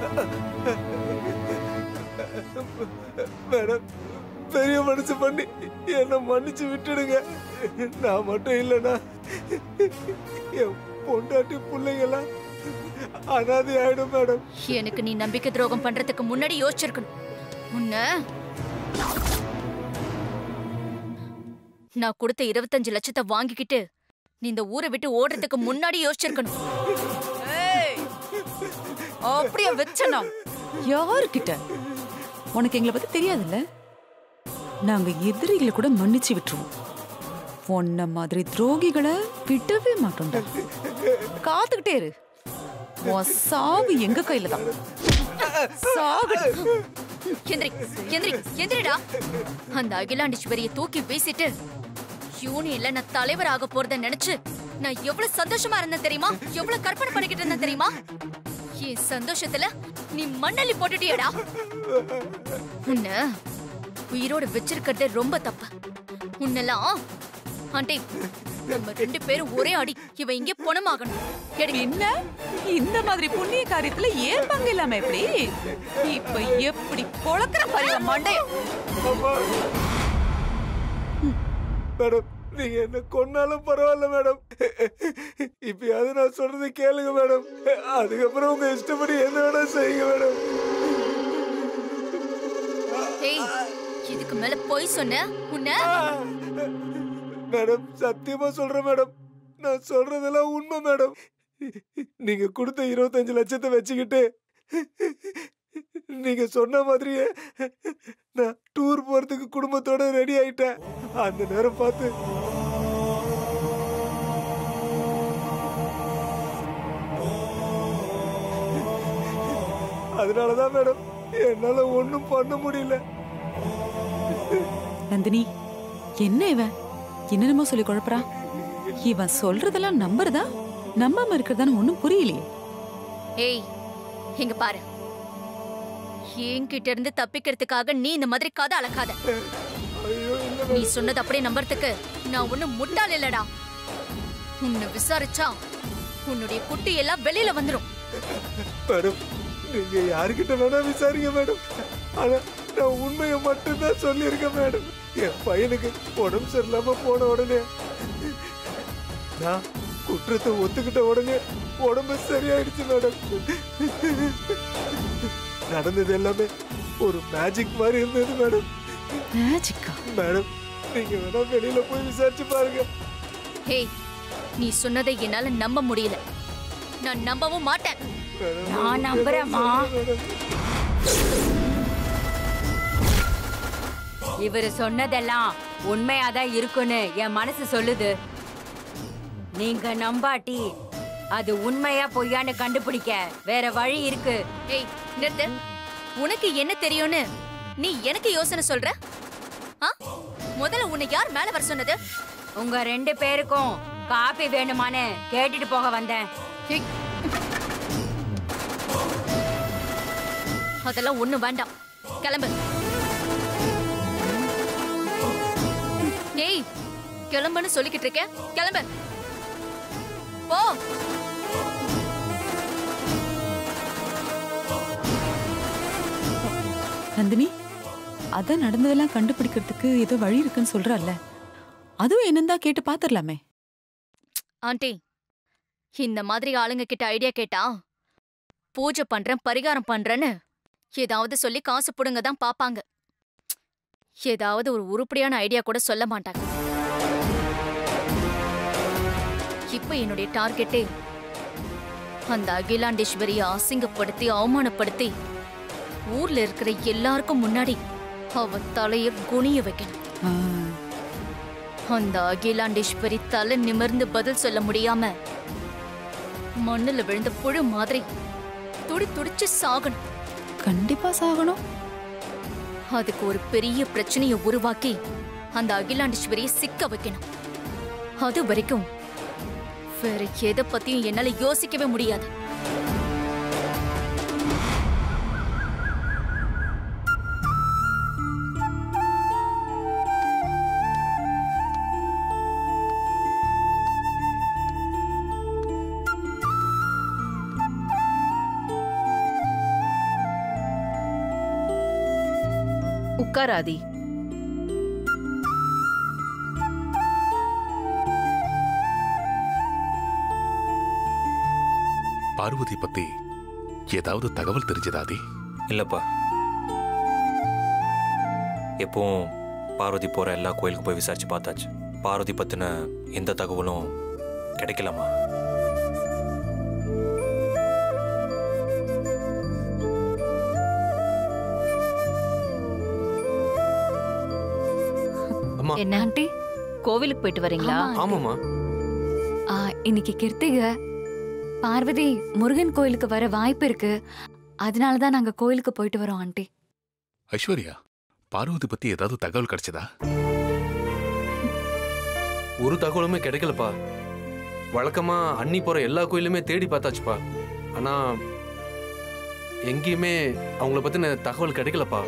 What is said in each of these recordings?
Madam பெரிய மனசு பண்ணி என்னை மன்னிச்சு விட்டுடுங்க நான் மட்டும் இல்லைன்னா என் பொண்டாட்டி பிள்ளைங்கெல்லாம் அனாதை ஆயிடும் மேடம் எனக்கு நீ நம்பிக்கை துரோகம் பண்றதுக்கு முன்னாடி யோசிச்சிருக்கணும் உன்ன நான் கொடுத்த இருபத்தஞ்சு லட்சத்தை வாங்கிக்கிட்டு நீ இந்த ஊரை விட்டு ஓடுறதுக்கு முன்னாடி யோசிச்சிருக்கணும் ஏய், அப்படியே வச்சனா யாருக்கிட்ட உனக்கு எங்களை பத்தி தெரியாதுல்ல நாங்க எதிரிகளை கூட மன்னிச்சு விட்டுருவோம் உன்ன மாதிரி துரோகிகளை விடவே மாட்டோம்டா காத்துக்கிட்டே இரு உன் சாவு எங்க கையில தான் சாகு எந்திரி எந்திரி எந்திரிடா அந்த அகிலாண்டீஸ்வரியை தூக்கி வீசிட்டு யூனியன்ல நான் தலைவர் ஆக போறத நினைச்சு நான் எவ்வளவு சந்தோஷமா இருந்தேன் தெரியுமா எவ்வளவு கற்பனை பண்ணிக்கிட்டு இருந்தேன் தெரியுமா என் சந்தோஷத்துல நீ மண்ணள்ளி போட்டுட்டியடா உன்ன உயிரோட வச்சிருக்கிறது ரொம்ப தப்பு உன்னெல்லாம் ஆண்டி நம்ம ரெண்டு பேரும் ஒரே அடி இவ இங்கே பணமாகணும் எடுங்க என்ன இந்த மாதிரி புண்ணிய காரியத்துல ஏன் பங்கு இல்லாம எப்படி இப்ப எப்படி பொழக்கிற பாருங்க மண்டைய அம்மா மேடம் நீங்க என்ன கொன்னாலும் பரவாயில்ல மேடம் இப்பயாவது நான் சொல்றது கேளுங்க மேடம் அதுக்கப்புறம் உங்க இஷ்டப்படி என்ன வேணா செய்யுங்க மேடம் ஏய் இதுக்கு மேல பொய் சொன்ன உன்ன மேடம் சத்தியமா சொல்றேன் மேடம் நான் சொல்றதெல்லாம் உண்மை மேடம் நீங்க கொடுத்த இருபத்தஞ்சு லட்சத்தை வச்சுக்கிட்டு நீங்க சொன்ன மாதிரியே நான் டூர் போறதுக்கு குடும்பத்தோட ரெடி ஆயிட்டேன் அந்த நேரம் பார்த்து அதனாலதான் மேடம் என்னால ஒண்ணும் பண்ண முடியல நந்தினி என்ன இவன் என்னென்னமோ சொல்லி குழப்பறான் இவன் சொல்றதெல்லாம் நம்புறதா நம்பாம இருக்கிறதான்னு ஒண்ணும் புரியலையே ஏய் இங்க பாரு என்கிட்ட இருந்து தப்பிக்கிறதுக்காக நீ இந்த மாதிரி கதை அளக்காத ஐயோ இல்ல நீ சொன்னது அப்படியே நம்புறதுக்கு நான் ஒண்ணும் முட்டாள் இல்லடா உன்னை விசாரிச்சா உன்னுடைய குட்டி எல்லாம் வெளியில வந்துரும் மேடம் நீங்க யாருக்கிட்ட வேணா விசாரிங்க மேடம் ஆனா நான் உண்மையை மட்டும்தான் சொல்லியிருக்கேன் மேடம் என் பையனுக்கு உடம்பு சரியில்லாம போன உடனே நான் குற்றத்தை ஒத்துக்கிட்ட உடனே உடம்பு சரியாயிடுச்சு மேடம் நடந்தது எல்லாமே ஒரு மேஜிக் மாதிரி இருந்தது மேடம் மேஜிக்கா மேடம் நீங்க வேணா வெளியில போய் விசாரிச்சு பாருங்க ஹேய் நீ சொன்னதை என்னால நம்ப முடியல நான் நம்பவும் மாட்டேன் மேடம், நான் நம்புறேம்மா. மேடம் இவர் சொன்னதெல்லாம் உண்மையாதான் இருக்குன்னு என் மனசு சொல்லுது நீங்க நம்பாட்டி அது உண்மையா பொய்யான்னு கண்டுபிடிக்க வேற வழி இருக்கு ஏய் நிறுத்து உனக்கு என்ன தெரியும்னு நீ எனக்கு யோசனை சொல்ற ஆ முதல்ல உன்னை யார் மேல வர சொன்னது உங்க ரெண்டு பேருக்கும் காப்பி வேணுமான்னு கேட்டுட்டு போக வந்தேன் ஏய். அதெல்லாம் ஒண்ணு வேண்டாம் கிளம்பு ஏய் கிளம்புன்னு சொல்லிக்கிட்டு இருக்கேன் கிளம்பு போ நந்தினி அதான் நடந்ததெல்லாம் கண்டுபிடிக்கிறதுக்கு ஏதோ வழி இருக்குன்னு சொல்றல்ல அதுவும் என்னந்தா கேட்டு பாத்துரலாமே ஆண்டி இந்த மாதிரி ஆளுங்க கிட்ட ஐடியா கேட்டா பூஜை பண்றேன் பரிகாரம் பண்றேன்னு ஏதாவது சொல்லி காசு புடுங்க தான் பாப்பாங்க ஏதாவது ஒரு உருப்படியான ஐடியா கூட சொல்ல மாட்டாங்க இப்ப என்னுடைய டார்கெட்டே அந்த அகிலாண்டேஸ்வரியை அசிங்கப்படுத்தி அவமானப்படுத்தி ஊர்ல இருக்கிற எல்லாருக்கும் முன்னாடி அவ தலைய குனிய வைக்கணும் ஆ, அந்த அகிலாண்டேஸ்வரி தலை நிமிர்ந்து பதில் சொல்ல முடியாம மண்ணுல விழுந்த புழு மாதிரி துடி துடிச்சு சாகணும் கண்டிப்பா சாகணும் அதுக்கு ஒரு பெரிய பிரச்சனையை உருவாக்கி அந்த அகிலாண்டேஸ்வரியை சிக்க வைக்கணும் அது வரைக்கும் வேற எதை பத்தியும் என்னால யோசிக்கவே முடியாது உட்காராதி பார்வதி பத்தி ஏதாவது தகவல் தெரிஞ்சதாதி இல்லைப்பா எப்பவும் பார்வதி போகிற எல்லா கோயிலுக்கும் போய் விசாரிச்சு பார்த்தாச்சு பார்வதி பற்றின எந்த தகவலும் கிடைக்கலம்மா அம்மா என்ன ஆண்டி கோவிலுக்கு போயிட்டு வரீங்களா ஆமா. ஆமாம்மா ஆ, இன்னைக்கு கிருத்திகை பார்வதி முருகன் கோயிலுக்கு வர வாய்ப்பு இருக்கு அதனால தான் நாங்க கோயிலுக்கு போயிட்டு வரோம் ஆண்டி ஐஸ்வர்யா பார்வதி பத்தி ஏதாவது தகவல் கிடைச்சதா ஒரு தகவலுமே கிடைக்கலப்பா வழக்கமா அண்ணி போற எல்லா கோயிலுமே தேடி பார்த்தாச்சுப்பா ஆனா எங்கேயுமே அவங்கள பத்தின தகவல் கிடைக்கலப்பா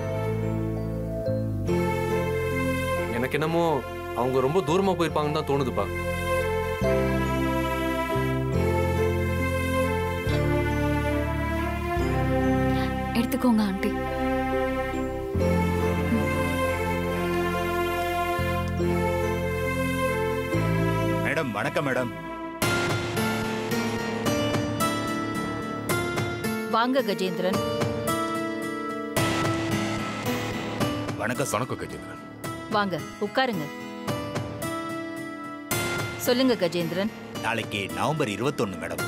எனக்கு என்னமோ அவங்க ரொம்ப தூரமா போயிருப்பாங்கன்னு தான் தோணுதுப்பா எடுத்துக்கோங்க ஆண்டி மேடம் வணக்கம் மேடம் வாங்க கஜேந்திரன் வணக்கம் சார் வணக்கம் கஜேந்திரன் வாங்க உட்காருங்க சொல்லுங்க கஜேந்திரன் நாளைக்கு நவம்பர் இருபத்தொன்னு மேடம்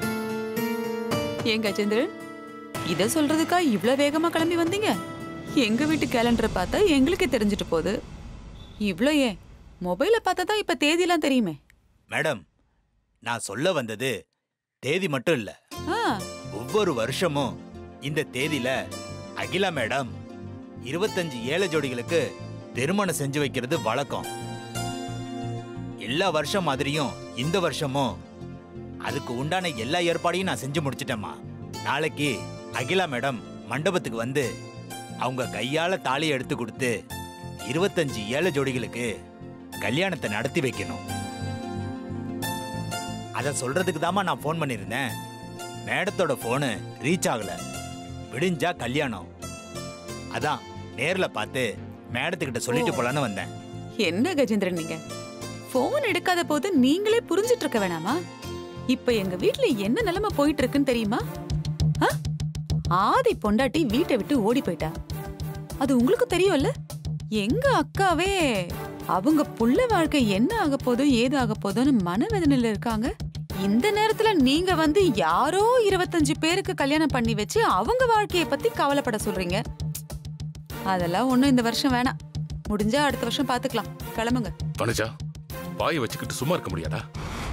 ஏன் கஜேந்திரன் இத சொல்றதுக்கா இவ்ளோ வேகமா கிளம்பி வந்தீங்க எங்க வீட்டு கேலண்டரை பார்த்தா எங்களுக்கே தெரிஞ்சுட்டு போகுது இவ்ளோ ஏன் மொபைல பார்த்தா தான் இப்ப தேதியெல்லாம் தெரியுமே மேடம் நான் சொல்ல வந்தது தேதி மட்டும் இல்ல ஆ ஒவ்வொரு வருஷமும் இந்த தேதியில அகிலா மேடம் இருபத்தஞ்சு ஏழை ஜோடிகளுக்கு திருமணம் செஞ்சு வைக்கிறது வழக்கம் எல்லா வருஷம் மாதிரியும் இந்த வருஷமும் அதுக்கு உண்டான எல்லா ஏற்பாடையும் நான் செஞ்சு முடிச்சிட்டேம்மா நாளைக்கு அகிலா மேடம் மண்டபத்துக்கு வந்து அவங்க கையால தாலியை எடுத்து கொடுத்து இருபத்தஞ்சு ஏழை ஜோடிகளுக்கு கல்யாணத்தை நடத்தி வைக்கணும் அத சொல்றதுக்கு தாம்மா நான் ஃபோன் பண்ணியிருந்தேன் மேடத்தோட ஃபோனு ரீச் ஆகல விடிஞ்சா கல்யாணம் அதான் நேர்ல பார்த்து மேடத்துக்கிட்ட சொல்லிட்டு போலான்னு வந்தேன் என்ன கஜேந்திரன் நீங்க போன் எடுக்காத போது நீங்களே புரிஞ்சிட்டு இருக்க வேணாமா இப்ப எங்க வீட்ல என்ன நிலைமை போயிட்டு இருக்குன்னு தெரியுமா ஆ? ஆதி பொண்டாட்டி வீட்டை விட்டு ஓடி போயிட்டா அது உங்களுக்கு தெரியும்ல எங்க அக்காவே அவங்க புள்ள வாழ்க்கை என்ன ஆக போதோ ஏது ஆக போதோன்னு மனவேதனையில இருக்காங்க இந்த நேரத்துல நீங்க வந்து யாரோ இருபத்தஞ்சு பேருக்கு கல்யாணம் பண்ணி வச்சு அவங்க வாழ்க்கைய பத்தி கவலைப்பட சொல்றீங்க அதெல்லாம் ஒண்ணும் இந்த வருஷம் வேணாம் முடிஞ்சா அடுத்த வருஷம் பாத்துக்கலாம் கிளம்புங்க வனஜா வாயை வச்சுக்கிட்டு சும்மா இருக்க முடியாதா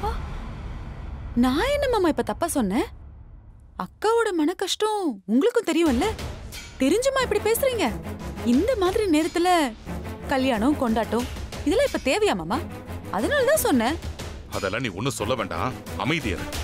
நான் என்ன மாமா இப்ப தப்பா சொன்னேன் அக்காவோட மன கஷ்டம் உங்களுக்கும் தெரியும்ல தெரிஞ்சுமா இப்படி பேசுறீங்க இந்த மாதிரி நேரத்துல கல்யாணம் கொண்டாட்டம் இதெல்லாம் இப்ப தேவையா மாமா அதனால தான் சொன்னேன் அதெல்லாம் நீ ஒண்ணும் சொல்ல வேண்டாம் அமைதியா இரு.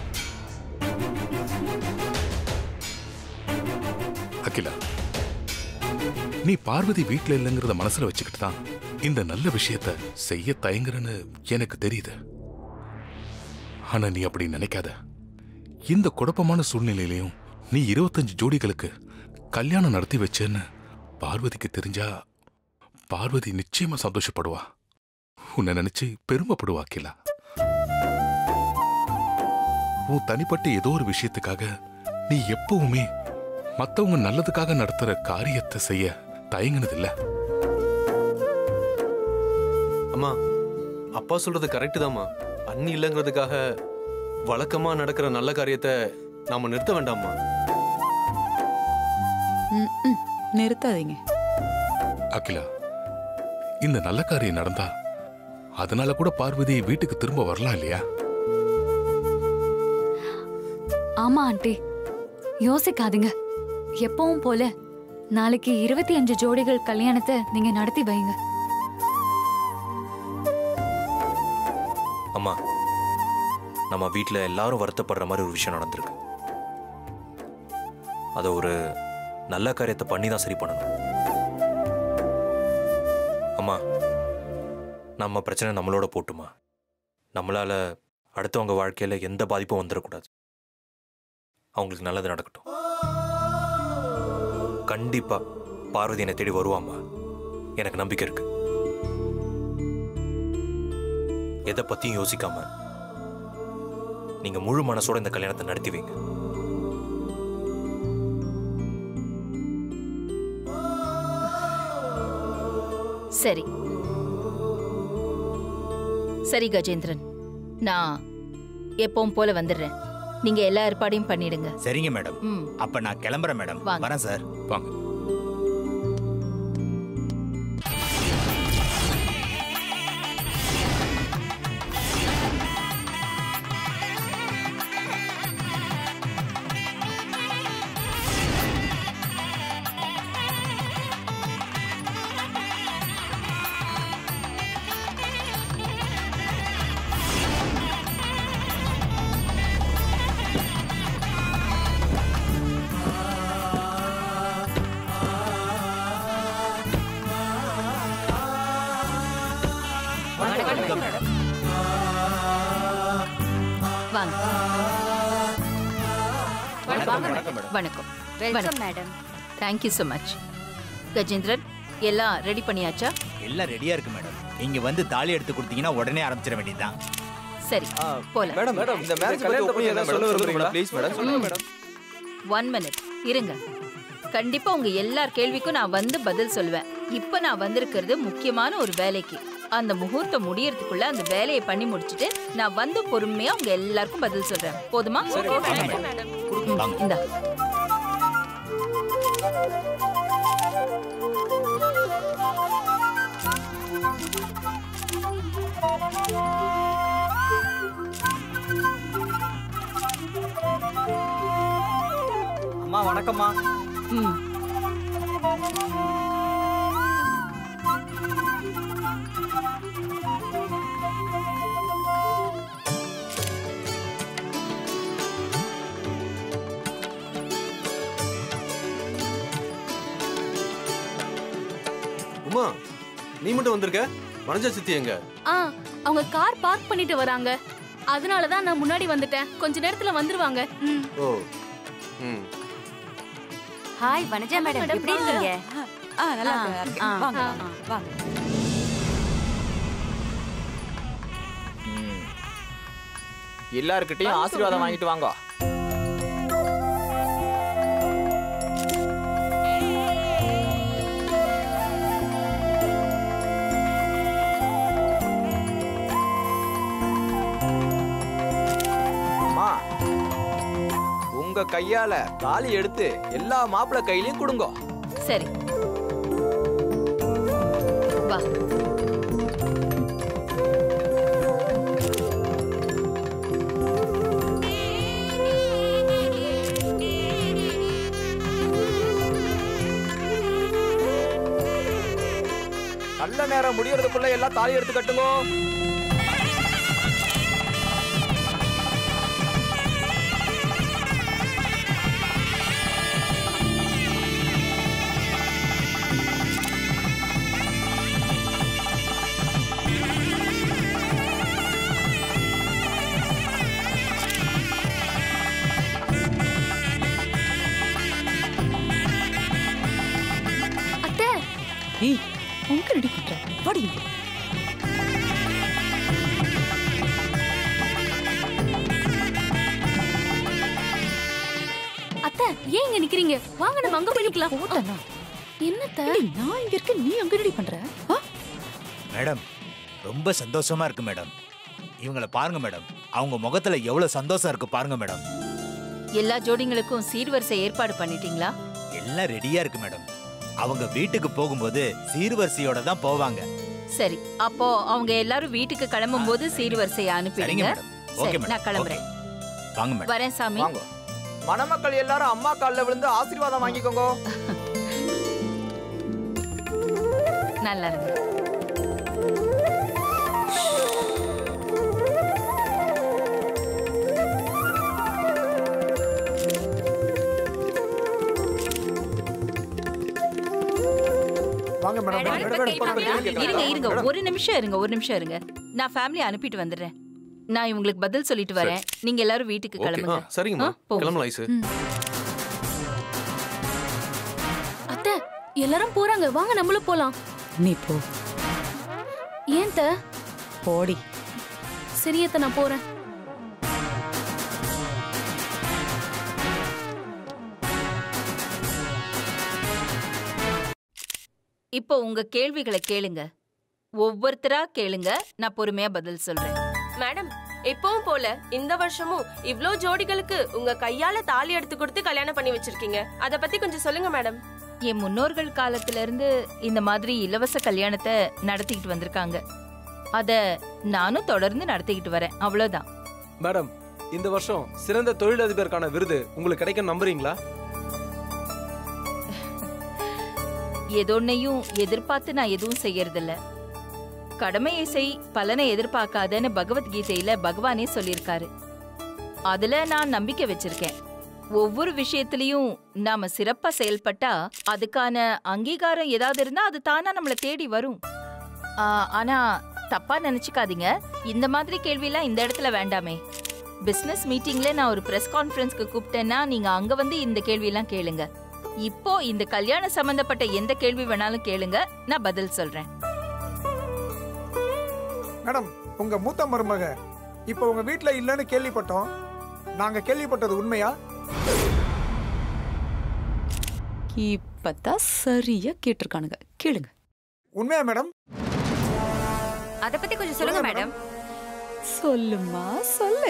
அகிலா நீ பார்வதி வீட்ல இல்லைங்கிறத மனசுல வச்சுக்கிட்டு தான் இந்த நல்ல விஷயத்த செய்ய தயங்குறன்னு எனக்கு தெரியுது ஆனா நீ அப்படி நினைக்காத இந்த குழப்பமான சூழ்நிலையிலையும் நீ இருபத்தஞ்சு ஜோடிகளுக்கு கல்யாணம் நடத்தி வச்சேன்னு பார்வதிக்கு தெரிஞ்சா பார்வதி நிச்சயமா சந்தோஷப்படுவா உன்னை நினைச்சு பெருமைப்படுவா அகிலா உன் தனிப்பட்ட ஏதோ ஒரு விஷயத்துக்காக நீ எப்பவுமே மத்தவங்க நல்லதுக்காக நடத்துற காரியத்தை செய்ய தயங்குனதில்ல அம்மா அப்பா சொல்றது கரெக்டு தாம்மா அண்ணி இல்லைங்கிறதுக்காக வழக்கமா நடக்கிற நல்ல காரியத்தை நாம நிறுத்த வேண்டாம்மா ம், ம். நிறுத்தாதீங்க அகிலா இந்த நல்ல காரியம் நடந்தா அதனால கூட பார்வதி வீட்டுக்கு திரும்ப வரலாம் இல்லையா ஆமா ஆண்டி யோசிக்காதீங்க எப்பவும் போல நாளைக்கு இருபத்தி அஞ்சு ஜோடிகள் கல்யாணத்தை நீங்க நடத்தி வைங்க அம்மா நம்ம வீட்டில் எல்லாரும் வருத்தப்படுற மாதிரி ஒரு விஷயம் நடந்திருக்கு அதை ஒரு நல்ல காரியத்தை பண்ணி தான் சரி பண்ணணும் அம்மா நம்ம பிரச்சனை நம்மளோட போட்டுமா நம்மளால அடுத்தவங்க வாழ்க்கையில எந்த பாதிப்பும் வந்துடக்கூடாது அவங்களுக்கு நல்லது நடக்கட்டும் கண்டிப்பா பார்வதி என்னை தேடி வருவாம்மா எனக்கு நம்பிக்கை இருக்கு எதை பத்தியும் யோசிக்காம நீங்க முழு மனசோட இந்த கல்யாணத்தை நடத்தி வைங்க சரி சரி கஜேந்திரன் நான் எப்பவும் போல வந்துடுறேன் நீங்க எல்லா ஏற்பாடையும் பண்ணிடுங்க சரிங்க மேடம் ம் அப்ப நான் கிளம்புறேன் மேடம் வாங்க. வரேன் சார் வாங்க வணக்கம் மேடம் வாங்க வணக்கம் வணக்கம் மேடம் வணக்கம் welcome madam thank you so much Gajendran எல்லாம் ரெடி பண்ணியாச்சா எல்லாம் ரெடியா இருக்கு மேடம் நீங்க வந்து தாலி எடுத்து கொடுத்தீங்கன்னா உடனே ஆரம்பிச்சிட வேண்டியதுதான் சரி போலாம் மேடம் மேடம் இந்த மேரேஜ் கல்யாணத்தை பத்தி ஏதாவது சொல்ல விரும்புறீங்களா ப்ளீஸ் மேடம் சொல்லுங்க மேடம் ஒன் மினிட் இருங்க கண்டிப்பா உங்க எல்லார் கேள்விக்கும் நான் வந்து பதில் சொல்லுவேன் இப்ப நான் வந்திருக்கிறது முக்கியமான ஒரு வேலைக்கு அந்த முகூர்த்தம் முடியறதுக்குள்ள அந்த வேலையை பண்ணி முடிச்சிட்டு நான் வந்து பொறுமையா உங்க எல்லாருக்கும் பதில் சொல்றேன் போதுமா ம், வாங்க. இந்தா அம்மா வணக்கம்மா ம் உமா நீ மட்டும் வந்திருக்க வனஜா சித்தி எங்க ஆ அவங்க கார் பார்க் பண்ணிட்டு வராங்க அதனால தான் நான் முன்னாடி வந்துட்டேன் கொஞ்ச நேரத்துல வந்துருவாங்க ம் ஓ ம் ஹாய் வனஜா மேடம் மேடம், எப்படி இருக்கீங்க ஆ நல்லா ஆ, இருக்கேன், இருக்கேன். ஆ, வாங்க ஆ. வாங்க, வாங்க ம். எல்லார்கிட்டயும் ஆசீர்வாதம் வாங்கிட்டு வாங்க அம்மா உங்க கையால தாலி எடுத்து எல்லா மாப்பிள்ளை கையிலயும் கொடுங்க சரி வா நல்ல நேரம் முடியறதுக்குள்ள எல்லாம் தாலி எடுத்து கட்டுங்க அத்தை ஏய் உங்க ரெடி பண்ற வாடி இங்க. அத்தை ஏன் இங்க நிக்கிறீங்க வாங்க நம்ம அங்க போய்க்கலாம் போட்டேனா? என்னத்த ஏய், நான் இங்க இருக்க நீ அங்க ரெடி பண்ற ஆ? மேடம் ரொம்ப சந்தோஷமா இருக்கு மேடம் இவங்கள பாருங்க மேடம் அவங்க முகத்துல எவ்வளவு சந்தோஷம் இருக்கு பாருங்க மேடம் எல்லா ஜோடிங்களுக்கும் சீர்வரிசை ஏற்பாடு பண்ணிட்டீங்களா எல்லாம் ரெடியா இருக்கு மேடம் அவங்க வீட்டுக்கு போகும்போது சீர்வரிசையோட தான் போவாங்க சரி அப்போ அவங்க எல்லாரும் வீட்டுக்கு கிளம்பும் போது சீர்வரிசையை சரிங்க அனுப்பிடுங்க மேடம் ஓகே சரி மேடம் நான் கிளம்புறேன் ஓகே. வாங்க மேடம் வரேன் சாமி வாங்க மணமக்கள் எல்லாரும் அம்மா கால்ல விழுந்து ஆசீர்வாதம் வாங்கிக்கோங்க நல்லா இருங்க வாங்க மேடம் மேடம், இப்ப கேட்கலாம். இருங்க இருங்க ஒரு நிமிஷம் இருங்க ஒரு நிமிஷம் இருங்க நான் ஃபேமிலி அனுப்பிட்டு வந்துடுறேன் நான் இவங்களுக்கு பதில் சொல்லிட்டு வரேன் நீங்க எல்லாரும் வீட்டுக்கு ஓகே ஆ கிளம்புங்க சரிங்கம்மா ஆ, போங்க. கிளம்பலாம் ஐசு அத்தை எல்லாரும் போறாங்க வாங்க நம்மளும் போலாம் நீ போ ஏன் த போடி சரியத்த நான் போறேன் இப்போ உங்க கேள்விகளை கேளுங்க ஒவ்வொருத்தரா கேளுங்க நான் பொறுமையா பதில் சொல்றேன் மேடம் எப்பவும் போல இந்த வருஷமும் இவ்ளோ ஜோடிகளுக்கு உங்க கையால தாலி எடுத்து கொடுத்து கல்யாணம் பண்ணி வச்சிருக்கீங்க அத பத்தி கொஞ்சம் சொல்லுங்க மேடம் என் முன்னோர்கள் காலத்துல இருந்து இந்த மாதிரி இலவச கல்யாணத்தை நடத்திக்கிட்டு வந்திருக்காங்க அத நானும் தொடர்ந்து நடத்திக்கிட்டு வரேன் அவ்வளவுதான் மேடம் இந்த வருஷம் சிறந்த தொழிலதிபருக்கான விருது உங்களுக்கு கிடைக்கும் நம்புறீங்களா எதொன்னையும் எதிர்பார்த்து நான் எதுவும் செய்யறதில்ல கடமையை செய் பலனை எதிர்பார்க்காதன்னு பகவத்கீதையில பகவானே சொல்லியிருக்காரு அதுல நான் நம்பிக்கை வச்சிருக்கேன் ஒவ்வொரு விஷயத்திலையும் நாம சிறப்பா செயல்பட்டா அதுக்கான அங்கீகாரம் ஏதாவது இருந்தா அது தானா நம்மள தேடி வரும் ஆ, ஆனா தப்பா நினைச்சுக்காதீங்க இந்த மாதிரி கேள்வியெல்லாம் இந்த இடத்துல வேண்டாமே பிசினஸ் மீட்டிங்ல நான் ஒரு பிரஸ் கான்ஃபரன்ஸ்க்கு கூப்பிட்டேன்னா நீங்க அங்க வந்து இந்த கேள்வியெல்லாம் கேளுங்க இப்போ இந்த கல்யாணம் சம்பந்தப்பட்ட எந்த கேள்வி வேணாலும் கேளுங்க நான் பதில் சொல்றேன் மேடம் உங்க மூத்த மருமக இப்ப உங்க வீட்ல இல்லைன்னு கேள்விப்பட்டோம் நாங்க கேள்விப்பட்டது உண்மையா இப்பதான் சரியா கேட்டிருக்கானுங்க கேளுங்க உண்மையா மேடம் அத பத்தி கொஞ்சம் சொல்லுங்க மேடம் சொல்லுமா சொல்லு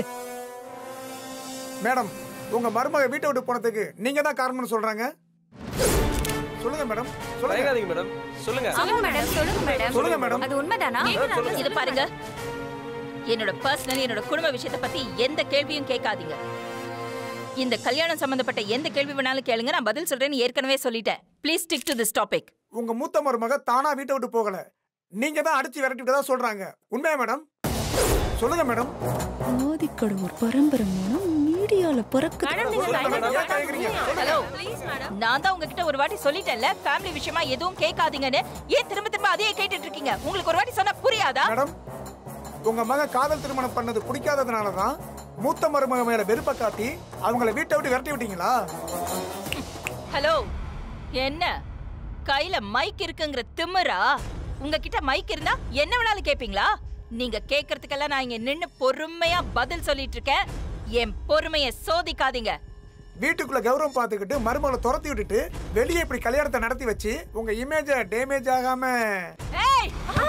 மேடம் உங்க மருமக வீட்டை விட்டு போனதுக்கு நீங்க தான் காரணம்னு சொல்றாங்க சொல்லுங்க மேடம் சொல்லுங்க தயங்காதீங்க மேடம் சொல்லுங்க சொல்லுங்க மேடம் சொல்லுங்க மேடம் சொல்லுங்க மேடம். அது உண்மைதானா இது பாருங்க என்னோட பர்சனல் என்னோட குடும்ப விஷயத்தை பத்தி எந்த கேள்வியும் கேட்காதீங்க இந்த கல்யாணம் சம்பந்தப்பட்ட எந்த கேள்வி வேணாலும் கேளுங்க நான் பதில் சொல்றேன்னு ஏற்கனவே சொல்லிட்டேன் please stick to this topic உங்க மூத்த மருமக தானா வீட்டை விட்டு போகல நீங்க தான் அடிச்சு விரட்டி விட்டதா சொல்றாங்க உண்மையா மேடம் சொல்லுங்க மேடம் ஆதிக்கடவுர் பரம்பரை மூலம் மீடியால பிறக்க ஹலோ நான் தான் உங்ககிட்ட ஒரு வாட்டி சொல்லிட்டேன்ல ஃபேமிலி விஷயமா எதுவும் கேட்காதீங்கன்னு ஏன் திரும்ப திரும்ப அதையே கேட்டுட்டு இருக்கீங்க உங்களுக்கு ஒரு வாட்டி சொன்னா புரியாதா மேடம் உங்க மக காதல் திருமணம் பண்ணது பிடிக்காததுனால தான் மூத்த மருமக மேல வெறுப்பை காட்டி அவங்கள வீட்டை விட்டு விரட்டி விட்டீங்களா ஹலோ என்ன கையில மைக் இருக்குங்கிற திமிரா உங்ககிட்ட மைக் இருந்தா என்ன வேணாலும் கேப்பீங்களா நீங்க கேக்குறதுக்கெல்லாம் நான் இங்க நின்னு பொறுமையா பதில் சொல்லிட்டு இருக்கேன் என் பொறுமைய சோதிக்காதீங்க வீட்டுக்குள்ள கௌரவம் பார்த்துக்கிட்டு மருமகளை துரத்தி விட்டுட்டு வெளியே இப்படி கல்யாணத்தை நடத்தி வச்சு உங்க இமேஜ டேமேஜ் ஆகாம ஏய்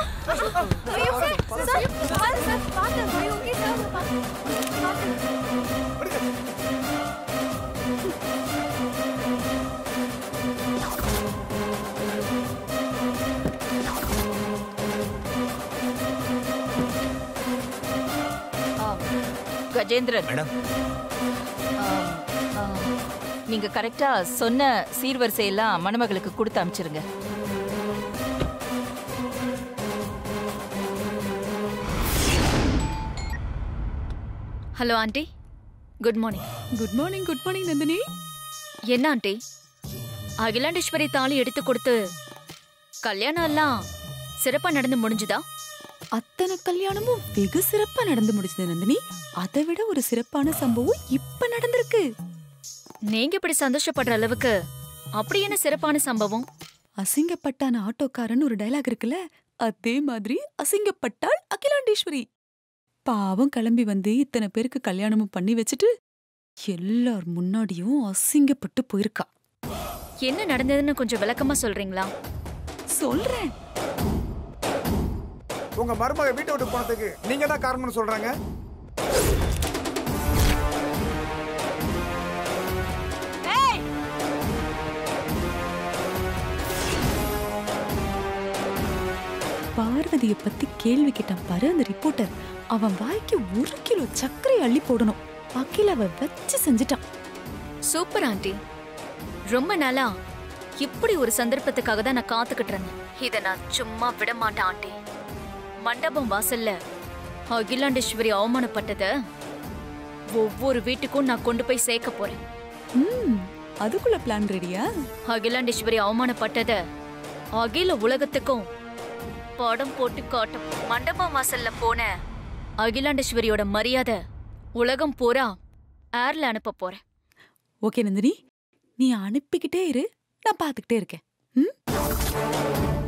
ஆம். கஜேந்திரன் மேடம் ஆம், ஆம். நீங்க கரெக்டா சொன்ன சீர்வரிசையெல்லாம் மணமகளுக்கு கொடுத்து அனுப்பிச்சிருங்க hello aunty good morning good morning good morning Nandini என்ன ஆண்டி அகிலாண்டேஸ்வரி தாலி எடுத்து கொடுத்து கல்யாணம் எல்லாம் சிறப்பா நடந்து முடிஞ்சுதா அத்தனை கல்யாணமும் வெகு சிறப்பா நடந்து முடிச்சது நந்தினி அதை விட ஒரு சிறப்பான சம்பவம் இப்ப நடந்திருக்கு நீங்க இப்படி சந்தோஷப்படுற அளவுக்கு அப்படி என்ன சிறப்பான சம்பவம் அசிங்கப்பட்டான ஆட்டோக்காரன் ஒரு டயலாக் இருக்குல்ல அதே மாதிரி அசிங்கப்பட்டாள் அகிலாண்டேஸ்வரி பாவம் கிளம்பி வந்து இத்தனை பேருக்கு கல்யாணமும் பண்ணி வச்சுட்டு எல்லார் முன்னாடியும் அசிங்கப்பட்டு போயிருக்கா என்ன நடந்ததுன்னு கொஞ்சம் விளக்கமா சொல்றீங்களா சொல்றேன் உங்க மருமக வீட்டை விட்டு போனதுக்கு நீங்க தான் காரணம்னு சொல்றாங்க பார்வதிய பத்தி கேள்வி கேட்டான் பாரு அந்த ரிப்போர்ட்டர் அவன் வாய்க்கு ஒரு கிலோ சர்க்கரை அள்ளி போடணும் அகில அவ வச்சு செஞ்சுட்டான் சூப்பர் ஆண்டி ரொம்ப நாளா இப்படி ஒரு சந்தர்ப்பத்துக்காக தான் நான் காத்துக்கிட்டு இருந்தேன் இத நான் சும்மா விட மாட்டேன் ஆண்டி மண்டபம் வாசல்ல அகிலாண்டேஸ்வரி அவமானப்பட்டத ஒவ்வொரு வீட்டுக்கும் நான் கொண்டு போய் சேர்க்க போறேன் ம் அதுக்குள்ள பிளான் ரெடியா அகிலாண்டேஸ்வரி அவமானப்பட்டத அகில உலகத்துக்கும் படம் போட்டு காட்டும் மண்டபம் வாசல்ல போன அகிலாண்டேஸ்வரியோட மரியாதை உலகம் பூரா ஏர்ல அனுப்ப போறேன் ஓகே நந்தினி நீ அனுப்பிக்கிட்டே இரு நான் பாத்துக்கிட்டே இருக்கேன் ம் ஆ